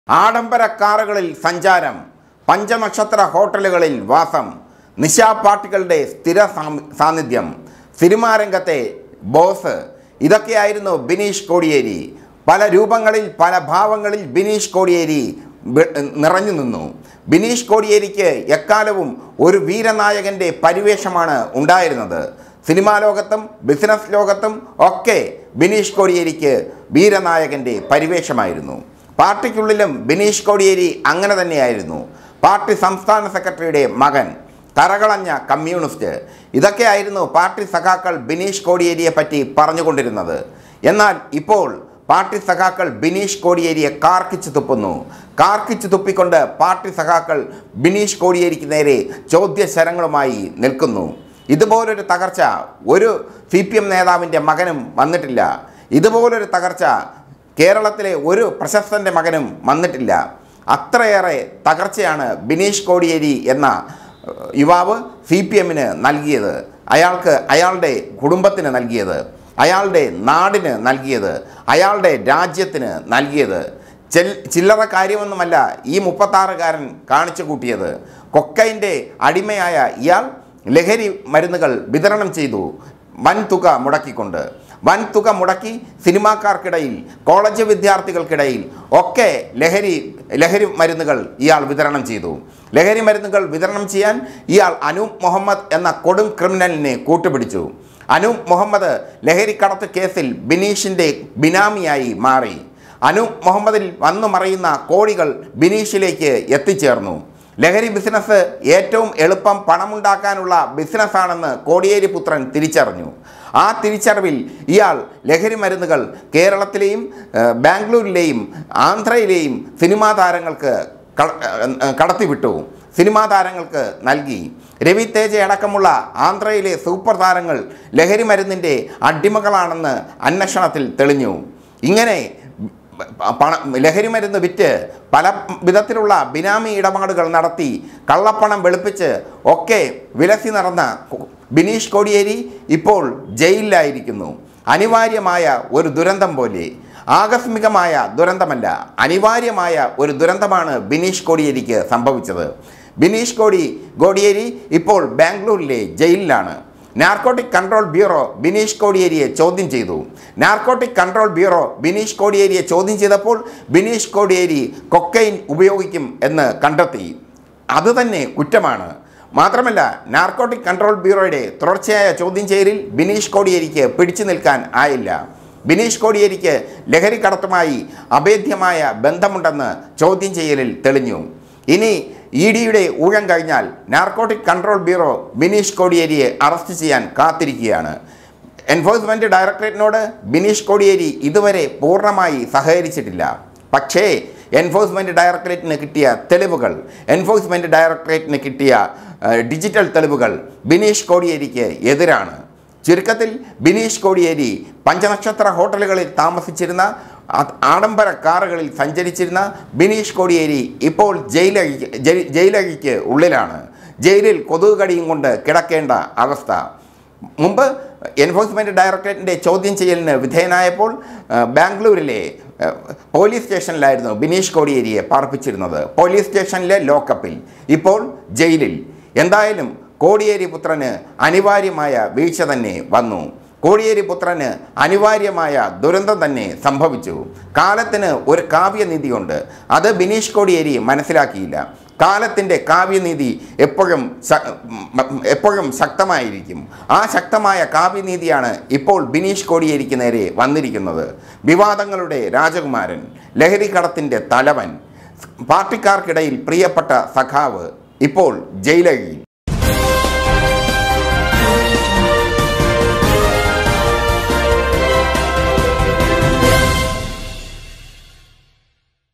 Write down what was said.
ആഡംബര കാറുകളിൽ സഞ്ചാരം പഞ്ചനക്ഷത്ര ഹോട്ടലുകളിൽ വാസം നിശാപാർട്ടികളുടെ സ്ഥിര സാമി- സാന്നിധ്യം സിനിമാ രംഗത്തെ ബോസ് ഇതൊക്കെയായിരുന്നു ബിനീഷ് കോടിയേരി പല രൂപങ്ങളിൽ പല ഭാവങ്ങളിൽ ബിനീഷ് കോടിയേരി വി- നിറഞ്ഞു നിന്നു ബിനീഷ് കോടിയേരിക്ക് എക്കാലവും ഒരു വീരനായകൻ്റെ പരിവേഷമാണ് ഉണ്ടായിരുന്നത് സിനിമാ ലോകത്തും ബിസിനസ് ലോകത്തും ഒക്കെ ബിനീഷ് കോടിയേരിക്ക് വീരനായകൻ്റെ പരിവേഷമായിരുന്നു പാർട്ടിക്കുള്ളിലും ബിനീഷ് കോടിയേരി അങ്ങനെ തന്നെയായിരുന്നു പാർട്ടി സംസ്ഥാന സെക്രട്ടറിയുടെ മകൻ കരകളഞ്ഞ കമ്മ്യൂണിസ്റ്റ് ഇതൊക്കെയായിരുന്നു പാർട്ടി സഖാക്കൾ ബിനീഷ് കോടിയേരിയെ പറ്റി പറഞ്ഞുകൊണ്ടിരുന്നത് എന്നാൽ ഇപ്പോൾ പാർട്ടി സഖാക്കൾ ബിനീഷ് കോടിയേരിയെ കാർക്കിച്ചു തുപ്പുന്നു കാർക്കിച്ചു തുപ്പിക്കൊണ്ട് പാർട്ടി സഖാക്കൾ ബിനീഷ് കോടിയേരിക്ക് നേരെ ചോദ്യശരങ്ങളുമായി നിൽക്കുന്നു ഇതുപോലൊരു തകർച്ച ഒരു സി പി എം നേതാവിൻ്റെ മകനും വന്നിട്ടില്ല ഇതുപോലൊരു തകർച്ച കേരളത്തിലെ ഒരു പ്രശസ്തൻ്റെ മകനും വന്നിട്ടില്ല അത്രയേറെ തകർച്ചയാണ് ബിനീഷ് കോടിയേരി എന്ന ഏഹ്, യുവാവ് സി പി എമ്മിന് നൽകിയത് അയാൾക്ക് അയാളുടെ കുടുംബത്തിന് നൽകിയത് അയാളുടെ നാടിന് നൽകിയത് അയാളുടെ രാജ്യത്തിന് നൽകിയത് ചെൽ ചില്ലറ കാര്യമൊന്നുമല്ല ഈ മുപ്പത്താറുകാരൻ കാണിച്ചു കൂട്ടിയത് കൊക്കൈൻ്റെ അടിമയായ ഇയാൾ ലഹരി മരുന്നുകൾ വിതരണം ചെയ്തു വൻ തുക മുടക്കിക്കൊണ്ട് വൻ തുക മുടക്കി സിനിമാക്കാർക്കിടയിൽ കോളേജ് വിദ്യാർത്ഥികൾക്കിടയിൽ ഒക്കെ ലഹരി ലഹരി മരുന്നുകൾ ഇയാൾ വിതരണം ചെയ്തു ലഹരി മരുന്നുകൾ വിതരണം ചെയ്യാൻ ഇയാൾ അനൂപ് മുഹമ്മദ് എന്ന കൊടും ക്രിമിനലിനെ കൂട്ടുപിടിച്ചു അനൂപ് മുഹമ്മദ് ലഹരിക്കടത്ത് കേസിൽ ബിനീഷിൻ്റെ ബിനാമിയായി മാറി അനൂപ് മുഹമ്മദിൽ വന്നു മറയുന്ന കോടികൾ ബിനീഷിലേക്ക് എത്തിച്ചേർന്നു ലഹരി ബിസിനസ് ഏറ്റവും എളുപ്പം പണമുണ്ടാക്കാനുള്ള ബിസിനസ്സാണെന്ന് കോടിയേരി പുത്രൻ തിരിച്ചറിഞ്ഞു ആ തിരിച്ചറിവിൽ ഇയാൾ ലഹരി മരുന്നുകൾ കേരളത്തിലെയും ഏഹ്, ബാംഗ്ലൂരിലെയും ആന്ധ്രയിലെയും സിനിമാ താരങ്ങൾക്ക് ക- ഏഹ്, കടത്തിവിട്ടു സിനിമാ താരങ്ങൾക്ക് നൽകി രവി തേജ അടക്കമുള്ള ആന്ധ്രയിലെ സൂപ്പർ താരങ്ങൾ ലഹരി മരുന്നിൻ്റെ അടിമകളാണെന്ന് അന്വേഷണത്തിൽ തെളിഞ്ഞു ഇങ്ങനെ പണ ലഹരി മരുന്ന് വിറ്റ് പല വിധത്തിലുള്ള ബിനാമി ഇടപാടുകൾ നടത്തി കള്ളപ്പണം വെളുപ്പിച്ച് ഒക്കെ വിലസി നടന്ന കു- ബിനീഷ് കോടിയേരി ഇപ്പോൾ ജയിലിലായിരിക്കുന്നു അനിവാര്യമായ ഒരു ദുരന്തം പോലെ ആകസ്മികമായ ദുരന്തമല്ല അനിവാര്യമായ ഒരു ദുരന്തമാണ് ബിനീഷ് കോടിയേരിക്ക് സംഭവിച്ചത് ബിനീഷ് കോടി കോടിയേരി ഇപ്പോൾ ബാംഗ്ലൂരിലെ ജയിലിലാണ് നാർക്കോട്ടിക് കൺട്രോൾ ബ്യൂറോ ബിനീഷ് കോടിയേരിയെ ചോദ്യം ചെയ്തു നാർക്കോട്ടിക് കൺട്രോൾ ബ്യൂറോ ബിനീഷ് കോടിയേരിയെ ചോദ്യം ചെയ്തപ്പോൾ ബിനീഷ് കോടിയേരി കൊക്കൈൻ ഉപയോഗിക്കും എന്ന് കണ്ടെത്തി അത് തന്നെ കുറ്റമാണ് മാത്രമല്ല നാർക്കോട്ടിക് കൺട്രോൾ ബ്യൂറോയുടെ തുടർച്ചയായ ചോദ്യം ചെയ്യലിൽ ബിനീഷ് കോടിയേരിക്ക് പിടിച്ചു നിൽക്കാൻ ആയില്ല ബിനീഷ് കോടിയേരിക്ക് ലഹരി കടത്തുമായി അഭേദ്യമായ ബന്ധമുണ്ടെന്ന് ചോദ്യം ചെയ്യലിൽ തെളിഞ്ഞു ഇനി ഇ ഡിയുടെ ഊഴം കഴിഞ്ഞാൽ നാർക്കോട്ടിക് കൺട്രോൾ ബ്യൂറോ ബിനീഷ് കോടിയേരിയെ അറസ്റ്റ് ചെയ്യാൻ കാത്തിരിക്കുകയാണ് എൻഫോഴ്സ്മെൻറ്റ് ഡയറക്ടറേറ്റിനോട് ബിനീഷ് കോടിയേരി ഇതുവരെ പൂർണ്ണമായി സഹകരിച്ചിട്ടില്ല പക്ഷേ എൻഫോഴ്സ്മെൻറ്റ് ഡയറക്ടറേറ്റിന് കിട്ടിയ തെളിവുകൾ എൻഫോഴ്സ്മെൻറ്റ് ഡയറക്ടറേറ്റിന് കിട്ടിയ ഏഹ്, ഡിജിറ്റൽ തെളിവുകൾ ബിനീഷ് കോടിയേരിക്ക് എതിരാണ് ചുരുക്കത്തിൽ ബിനീഷ് കോടിയേരി പഞ്ചനക്ഷത്ര ഹോട്ടലുകളിൽ താമസിച്ചിരുന്ന ആ- ആഡംബര കാറുകളിൽ സഞ്ചരിച്ചിരുന്ന ബിനീഷ് കോടിയേരി ഇപ്പോൾ ജയിലഴിക്ക് ജയി- ജയിലഴിക്ക് ഉള്ളിലാണ് ജയിലിൽ കൊതുക് കടിയും കൊണ്ട് കിടക്കേണ്ട അവസ്ഥ മുമ്പ് എൻഫോഴ്സ്മെൻറ്റ് ഡയറക്ടറേറ്റിൻ്റെ ചോദ്യം ചെയ്യലിന് വിധേയനായപ്പോൾ ആ, ബാംഗ്ലൂരിലെ ആ, പോലീസ് സ്റ്റേഷനിലായിരുന്നു ബിനീഷ് കോടിയേരിയെ പാർപ്പിച്ചിരുന്നത് പോലീസ് സ്റ്റേഷനിലെ ലോക്കപ്പിൽ ഇപ്പോൾ ജയിലിൽ എന്തായാലും കോടിയേരി പുത്രന് അനിവാര്യമായ വീഴ്ച തന്നെ വന്നു കോടിയേരി പുത്രന് അനിവാര്യമായ ദുരന്തം തന്നെ സംഭവിച്ചു കാലത്തിന് ഒരു കാവ്യനീതിയുണ്ട് അത് ബിനീഷ് കോടിയേരി മനസ്സിലാക്കിയില്ല കാലത്തിൻ്റെ കാവ്യനീതി എപ്പോഴും ശ- ഉം, എപ്പോഴും ശക്തമായിരിക്കും ആ ശക്തമായ കാവ്യനീതിയാണ് ഇപ്പോൾ ബിനീഷ് കോടിയേരിക്ക് നേരെ വന്നിരിക്കുന്നത് വിവാദങ്ങളുടെ രാജകുമാരൻ ലഹരിക്കടത്തിൻ്റെ തലവൻ പാർട്ടിക്കാർക്കിടയിൽ പ്രിയപ്പെട്ട സഖാവ് ഇപ്പോൾ ജയിലഴിയിൽ